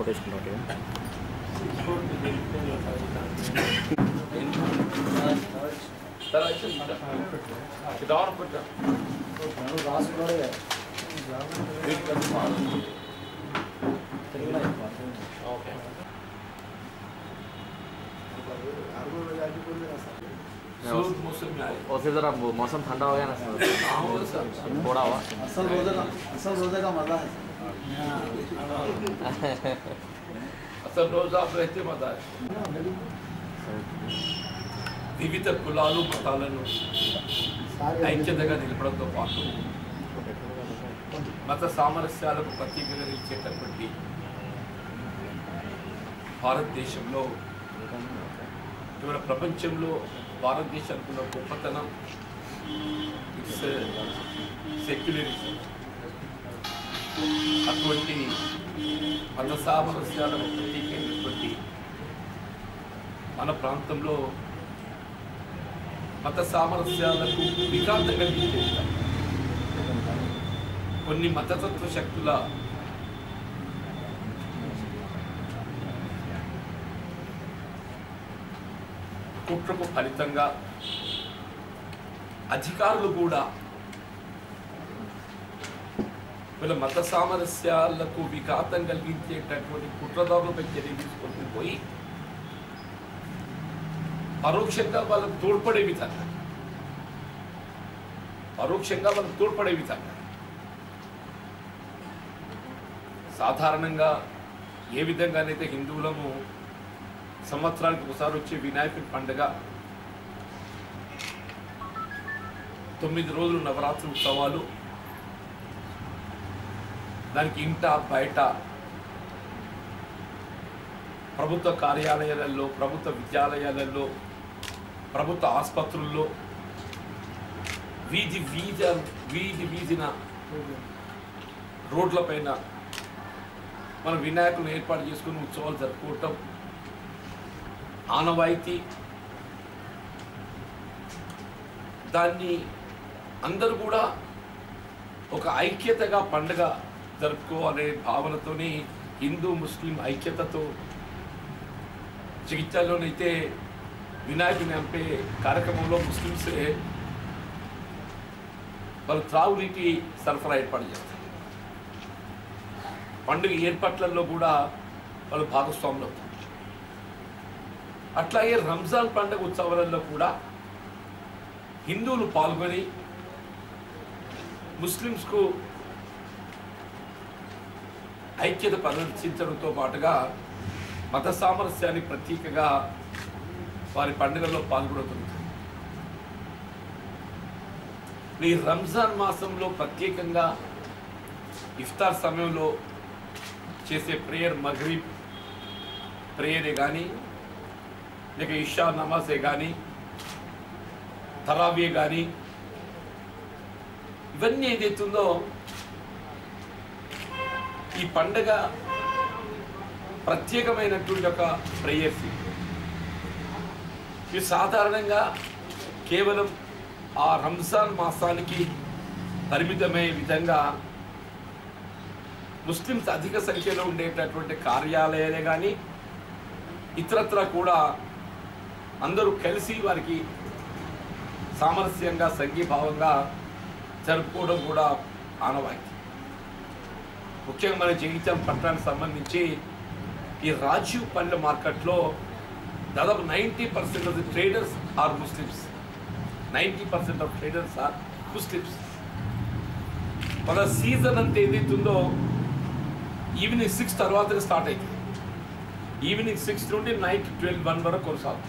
photo తీసుకుంటాం सूद मौसम में आए और फिर ज़रा वो मौसम ठंडा हो गया ना सर हाँ वो सब थोड़ा हुआ असल रोजे का असल रोजे का मजा है అసలు రోజు ఆఫ్ అయితే మత వివిధ కులాలు మతాలను ఐక్యతగా నిలపడంతో పాటు మత సామరస్యాలకు ప్రతీకగా నిలిచేటటువంటి భారతదేశంలో ఇవాళ ప్రపంచంలో భారతదేశానికి ఉన్న గొప్పతనం ఇట్స్ సెక్యులరిజం అటువంటి మత సామరస్యాలకు ప్రతీకైనటువంటి మన ప్రాంతంలో మత సామరస్యాలకు విఘాతం కలిగించే విధంగా కొన్ని మతతత్వ శక్తుల కుట్రకు ఫలితంగా అధికారులు కూడా వీళ్ళ మత సామరస్యాలకు విఘాతం కలిగించేటటువంటి కుట్రదారులపై చర్య తీసుకొని పోయి పరోక్షంగా వాళ్ళకు తోడ్పడే విధంగా పరోక్షంగా వాళ్ళకు తోడ్పడే విధంగా సాధారణంగా ఏ విధంగానైతే హిందువులము సంవత్సరానికి ఒకసారి వచ్చే వినాయకుడి పండుగ తొమ్మిది రోజులు నవరాత్రి ఉత్సవాలు దానికి ఇంట బయట ప్రభుత్వ కార్యాలయాలలో ప్రభుత్వ విద్యాలయాలలో ప్రభుత్వ ఆసుపత్రుల్లో వీధి వీధ వీధి వీధిన రోడ్లపైన మన వినాయకులను ఏర్పాటు చేసుకుని ఉత్సవాలు జరుపుకోవటం ఆనవాయితీ దాన్ని అందరూ కూడా ఒక ఐక్యతగా పండుగ జరుపుకోవాలనే భావనతోని హిందూ ముస్లిం ఐక్యతతో చికిత్సలోనైతే వినాయకుని అంపే కార్యక్రమంలో ముస్లిమ్సే వాళ్ళు త్రాగునీటి సరఫరా ఏర్పాటు చేస్తారు పండుగ ఏర్పాట్లలో కూడా వాళ్ళు భాగస్వాములు అవుతారు అట్లాగే రంజాన్ పండుగ ఉత్సవాలలో కూడా హిందువులు పాల్గొని ముస్లిమ్స్కు ఐక్యత ప్రదర్శించడంతో పాటుగా మత సామరస్యానికి ప్రతీకగా వారి పండుగల్లో పాల్గొనగలుగుతుంది ఈ రంజాన్ మాసంలో ప్రత్యేకంగా ఇఫ్తార్ సమయంలో చేసే ప్రేయర్ మగ్రిబ్ ప్రేయరే కానీ లేక ఇషా నమాజే కానీ తరావే కానీ ఇవన్నీ ఏదైతుందో ఈ పండగ ప్రత్యేకమైనటువంటి ఒక ప్రేయర్స్ ఇవి సాధారణంగా కేవలం ఆ రంజాన్ మాసానికి పరిమితమయ్యే విధంగా ముస్లిమ్స్ అధిక సంఖ్యలో ఉండేటటువంటి కార్యాలయాలే కానీ ఇతరత్ర కూడా అందరూ కలిసి వారికి సామరస్యంగా సంఘీభావంగా జరుపుకోవడం కూడా ఆనవాయితీ ముఖ్యంగా మన జగిత్యాల పట్టణానికి సంబంధించి ఈ రాజీవ్ పల్లె మార్కెట్లో దాదాపు ninety percent of the traders are muslims ninety percent of traders are muslims మన సీజన్ అంతా ఏదైతుందో ఈవినింగ్ సిక్స్ తర్వాతనే స్టార్ట్ అవుతుంది ఈవినింగ్ సిక్స్ నుండి నైట్ ట్వెల్వ్ వన్ వరకు కొనసాగుతుంది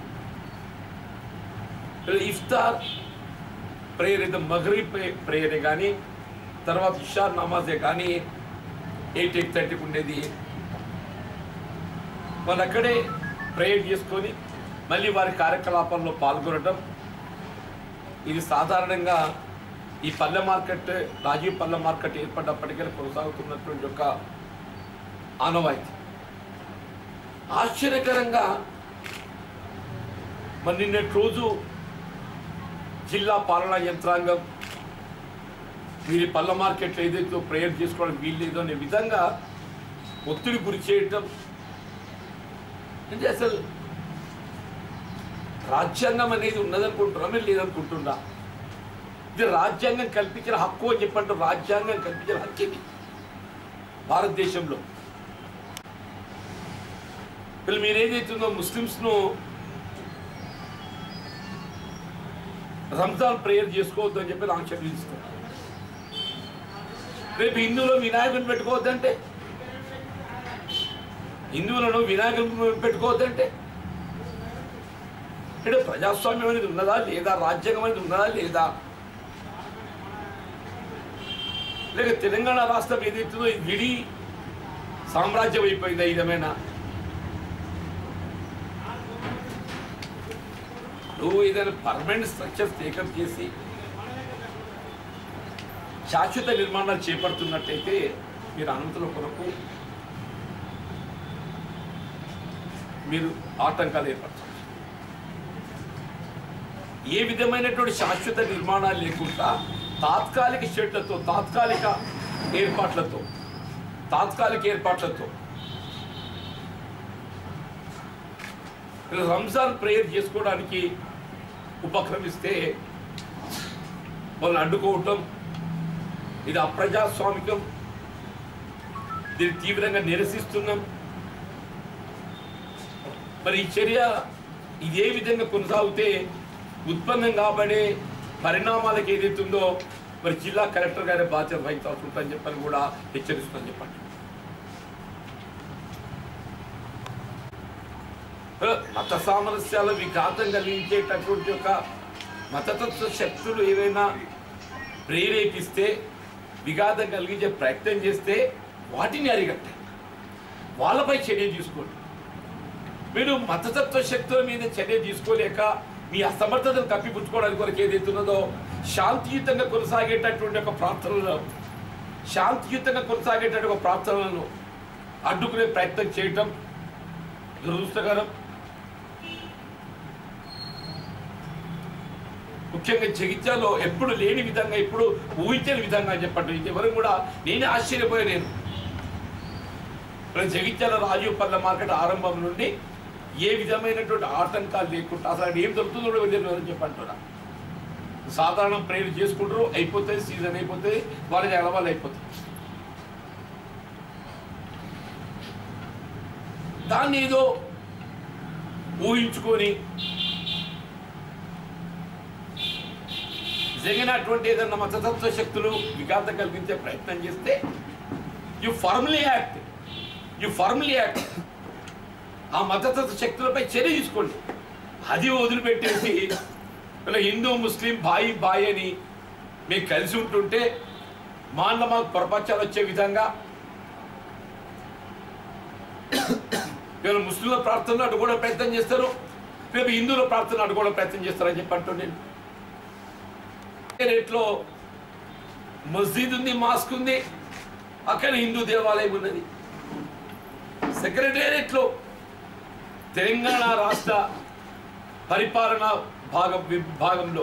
ఇఫ్తార్ ప్రేయర్ అయితే మగరీబ్ ప్రేయరే కానీ తర్వాత ఇషార్ నమాజే కానీ ఎయిట్ ఎయిట్ థర్టీకి ఉండేది వాళ్ళు అక్కడే ప్రేయర్ చేసుకొని మళ్ళీ వారి కార్యకలాపాల్లో పాల్గొనడం ఇది సాధారణంగా ఈ పల్లె మార్కెట్ రాజీవ్ పల్లె మార్కెట్ ఏర్పడ్డప్పటికే కొనసాగుతున్నటువంటి ఒక ఆనవాయితీ ఆశ్చర్యకరంగా మరి నిన్నటి రోజు జిల్లా పాలనా యంత్రాంగం మీరు పళ్ళ మార్కెట్లో ఏదైతే ప్రేయర్ చేసుకోవడానికి వీల్లేదు అనే విధంగా ఒత్తిడి గురి చేయటం అంటే అసలు రాజ్యాంగం అనేది ఉన్నదనుకుంటున్నా మీరు లేదనుకుంటున్నా ఇది రాజ్యాంగం కల్పించిన హక్కు అని చెప్పంటే రాజ్యాంగం కల్పించిన హక్కు ఇది భారతదేశంలో వీళ్ళు మీరు ఏదైతుందో ముస్లిమ్స్ను రంజాన్ ప్రేయర్ చేసుకోవద్దు అని చెప్పి ఆంక్షలు విధిస్తారు రేపు హిందువులు వినాయకుని పెట్టుకోవద్దంటే హిందువులను వినాయకుని పెట్టుకోవద్దంటే అంటే ప్రజాస్వామ్యం అనేది ఉన్నదా లేదా రాజ్యాంగం అనేది ఉన్నదా లేదా లేక తెలంగాణ రాష్ట్రం ఏదైతుందో ఇది విడి సామ్రాజ్యం అయిపోయిందా ఇదమైనా నువ్వు ఏదైనా పర్మనెంట్ స్ట్రక్చర్స్ టేకప్ చేసి శాశ్వత నిర్మాణాలు చేపడుతున్నట్టయితే మీరు అనుమతుల కొరకు మీరు ఆటంకాలు ఏర్పరచవచ్చు ఏ విధమైనటువంటి శాశ్వత నిర్మాణాలు లేకుండా తాత్కాలిక షెడ్లతో తాత్కాలిక ఏర్పాట్లతో తాత్కాలిక ఏర్పాట్లతో రంజాన్ ప్రేయర్ చేసుకోవడానికి ఉపక్రమిస్తే వాళ్ళని అడ్డుకోవటం ఇది అప్రజాస్వామికం దీన్ని తీవ్రంగా నిరసిస్తున్నాం మరి ఈ చర్య ఇదే విధంగా కొనసాగితే ఉత్పన్నం కాబడే పరిణామాలకు ఏదైతుందో మరి జిల్లా కలెక్టర్ గారి బాధ్యత వహించాల్సి ఉంటుందని చెప్పని కూడా హెచ్చరిస్తుందని చెప్పండి మత సామరస్యాల విఘాతం కలిగించేటటువంటి ఒక మతతత్వ శక్తులు ఏవైనా ప్రేరేపిస్తే విఘాతం కలిగించే ప్రయత్నం చేస్తే వాటిని అరిగట్టాలి వాళ్ళపై చర్య తీసుకోండి మీరు మతతత్వ శక్తుల మీద చర్య తీసుకోలేక మీ అసమర్థతను కప్పిపుచ్చుకోవడానికి కొరకు ఏదైతే ఉన్నదో శాంతియుతంగా కొనసాగేటటువంటి ఒక ప్రార్థనలు శాంతియుతంగా కొనసాగేటటువంటి ఒక ప్రార్థనలను అడ్డుకునే ప్రయత్నం చేయటం దురదృష్టకరం ముఖ్యంగా జగిత్యాలో ఎప్పుడు లేని విధంగా ఇప్పుడు ఊహించని విధంగా చెప్పండి ఎవరు కూడా నేనే ఆశ్చర్యపోయా నేను ఇప్పుడు జగిత్యాల రాజీవ్ పల్ల మార్కెట్ ఆరంభం నుండి ఏ విధమైనటువంటి ఆటంకాలు లేకుండా అసలు అక్కడ ఏం దొరుకుతుందో కూడా వెళ్ళారు అని చెప్పంటున్నా సాధారణ ప్రేయర్ చేసుకుంటారు అయిపోతుంది సీజన్ అయిపోతుంది వాళ్ళ జాగ్రత్త వాళ్ళు అయిపోతుంది దాన్ని ఏదో ఊహించుకొని జరిగినటువంటి ఏదన్నా మతతత్వ శక్తులు విఘాతం కల్పించే ప్రయత్నం చేస్తే you formally act you formally act ఆ మతతత్వ శక్తులపై చర్య తీసుకోండి అది వదిలిపెట్టేసి ఇలా హిందూ ముస్లిం బాయి బాయి అని మీకు కలిసి ఉంటుంటే మా అన్న మాకు ప్రపంచాలు వచ్చే విధంగా ఇవాళ ముస్లింల ప్రార్థనలు అడ్డుకోవడం ప్రయత్నం చేస్తారు రేపు హిందువుల ప్రార్థనలు అడ్డుకోవడం ప్రయత్నం చేస్తారని చెప్పి అంటూ నేను రేట్లో మస్జిద్ ఉంది మాస్క్ ఉంది అక్కడ హిందూ దేవాలయం ఉన్నది సెక్రటేరియట్లో తెలంగాణ రాష్ట్ర పరిపాలన భాగం విభాగంలో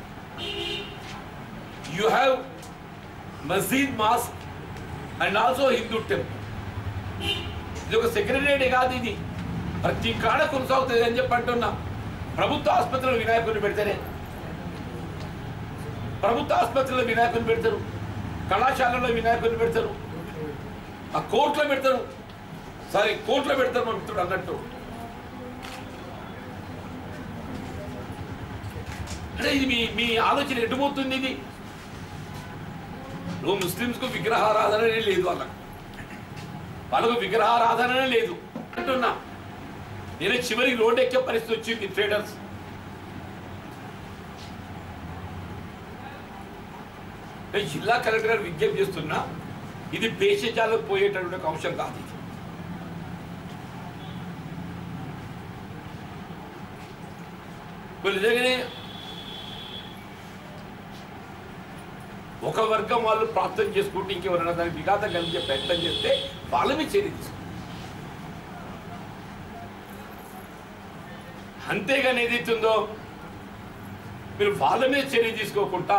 యు హ్యావ్ మస్జిద్ mosque and also Hindu temple ఇది ఒక సెక్రటరీ కాదు ఇది ప్రతి కాడ కొనసాగుతుంది అని చెప్పి అంటున్నా ప్రభుత్వ ఆసుపత్రిలో వినాయకుడిని పెడితేనే ప్రభుత్వ ఆసుపత్రిలో వినాయకుడిని పెడతారు కళాశాలలో వినాయకుడిని పెడతారు ఆ కోర్టులో పెడతారు సారీ కోర్టులో పెడతారు మా మిత్రుడు అన్నట్టు అంటే ఇది మీ మీ ఆలోచన ఎటుపోతుంది ఇది నువ్వు ముస్లిమ్స్కు విగ్రహారాధనే లేదు వాళ్ళకు వాళ్ళకు విగ్రహారాధనే లేదు అంటున్నా నేను చివరికి రోడ్డు ఎక్కే పరిస్థితి వచ్చింది ట్రేడర్స్ నేను జిల్లా కలెక్టర్ గారు విజ్ఞప్తి చేస్తున్నా ఇది భేషజాలకు పోయేటటువంటి ఒక అంశం కాదు ఇది వీళ్ళు నిజంగానే ఒక వర్గం వాళ్ళు ప్రార్థన చేసుకుంటే ఇంకెవరైనా దానికి విఘాతం కలిగించే ప్రయత్నం చేస్తే వాళ్ళ మీద చర్య తీసుకో అంతేగాని ఏదైతుందో మీరు వాళ్ళ మీద చర్య తీసుకోకుండా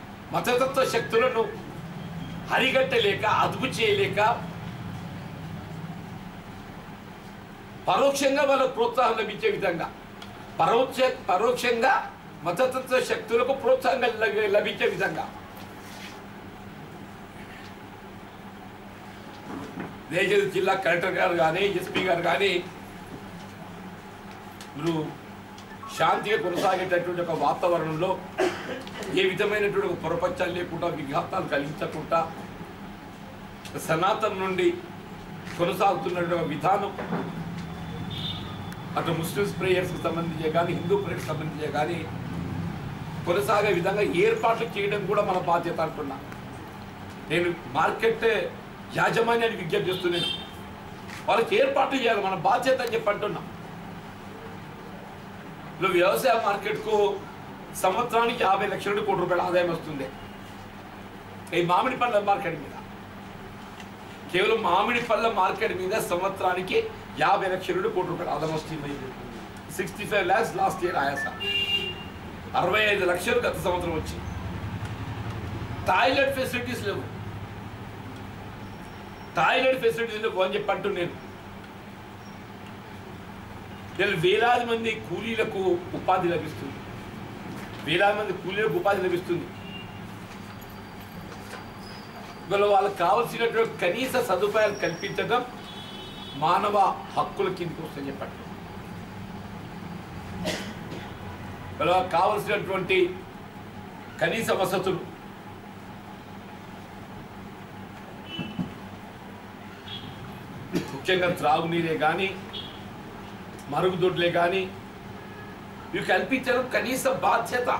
మతతత్వ శక్తులను హరిగట్టలేక అదుపు చేయలేక పరోక్షంగా వాళ్ళకు ప్రోత్సాహం లభించే విధంగా పరోక్ష పరోక్షంగా మతతత్వ శక్తులకు ప్రోత్సాహం లభి- లభించే విధంగా దయచేసి జిల్లా కలెక్టర్ గారు కానీ ఎస్పీ గారు కానీ మీరు శాంతిగా కొనసాగేటటువంటి ఒక వాతావరణంలో ఏ విధమైనటువంటి ఒక పొరపచ్చాలు లేకుండా విఘాతాలు కలిగించకుండా సనాతన నుండి కొనసాగుతున్నటువంటి ఒక విధానం అటు ముస్లిమ్స్ ప్రేయర్స్కి సంబంధించే కానీ హిందూ ప్రేయర్కి సంబంధించే కానీ కొనసాగే విధంగా ఏర్పాట్లు చేయడం కూడా మన బాధ్యత అంటున్నా నేను మార్కెట్ యాజమాన్యాన్ని విజ్ఞప్తి చేస్తున్నాను వాళ్ళకి ఏర్పాట్లు చేయాలి మన బాధ్యత అని చెప్పి అంటున్నా ఇప్పుడు వ్యవసాయ మార్కెట్కు సంవత్సరానికి యాభై లక్షల నుండి కోటి రూపాయల ఆదాయం వస్తుంది ఈ మామిడి పళ్ళ మార్కెట్ మీద కేవలం మామిడి పళ్ళ మార్కెట్ మీద సంవత్సరానికి యాభై లక్షల నుండి కోటి రూపాయల ఆదాయం వస్తుంది sixty five lakhs last year ఆయాస అరవై ఐదు లక్షలు గత సంవత్సరం వచ్చి టాయిలెట్ ఫెసిలిటీస్ లేవు టాయిలెట్ ఫెసిలిటీస్ లేవు అని చెప్పి అంటూ నేను నేను వేలాది మంది కూలీలకు ఉపాధి లభిస్తుంది వేలాది మంది కూలీలకు ఉపాధి లభిస్తుంది ఇవాళ వాళ్ళకి కావలసినటువంటి కనీస సదుపాయాలు కల్పించడం మానవ హక్కుల కిందకి వస్తుందని చెప్పండి ఇవాళ వాళ్ళకి కావలసినటువంటి కనీస వసతులు ముఖ్యంగా త్రాగునీరే కానీ మరుగుదొడ్లే కానీ ఇవి కల్పించడం కనీస బాధ్యత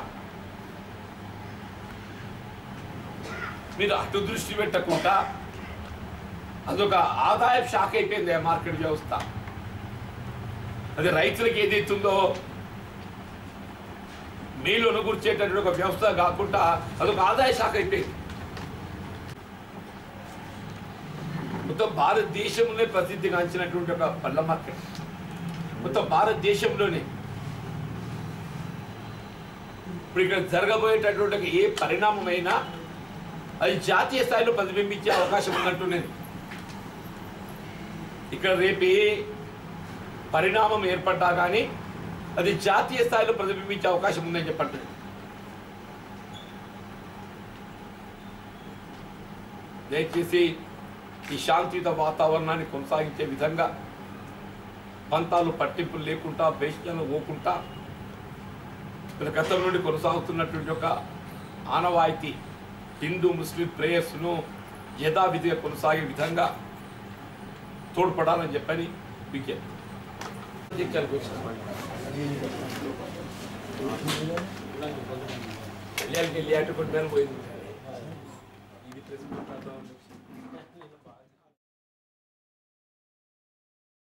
మీరు అటు దృష్టి పెట్టకుండా అదొక ఆదాయ శాఖ అయిపోయింది ఆ మార్కెట్ వ్యవస్థ అది రైతులకు ఏదైతుందో మేలు అనుకూర్చేటటువంటి ఒక వ్యవస్థ కాకుండా అదొక ఆదాయ శాఖ అయిపోయింది మొత్తం భారతదేశంలోనే ప్రసిద్ధిగాంచినటువంటి ఒక పళ్ళ మార్కెట్ మొత్తం భారతదేశంలోనే ఇప్పుడు ఇక్కడ జరగబోయేటటువంటి ఒక ఏ పరిణామమైనా అది జాతీయ స్థాయిలో ప్రతిబింబించే అవకాశం ఉన్నట్టు నేను ఇక్కడ రేపు ఏ పరిణామం ఏర్పడ్డా కానీ అది జాతీయ స్థాయిలో ప్రతిబింబించే అవకాశం ఉందని చెప్పండి దయచేసి ఈ శాంతియుత వాతావరణాన్ని కొనసాగించే విధంగా పంతాలు పట్టింపులు లేకుండా భేషణలు పోకుండా గత గతం నుండి కొనసాగుతున్నటువంటి ఒక ఆనవాయితీ హిందూ ముస్లిం ప్రేయర్స్ను యథావిధిగా కొనసాగే విధంగా తోడ్పడాలని చెప్పని విజ్ఞప్తి వెళ్ళి వెళ్ళి అట్టుకుంటాను పోయింది ఇది ప్రెస్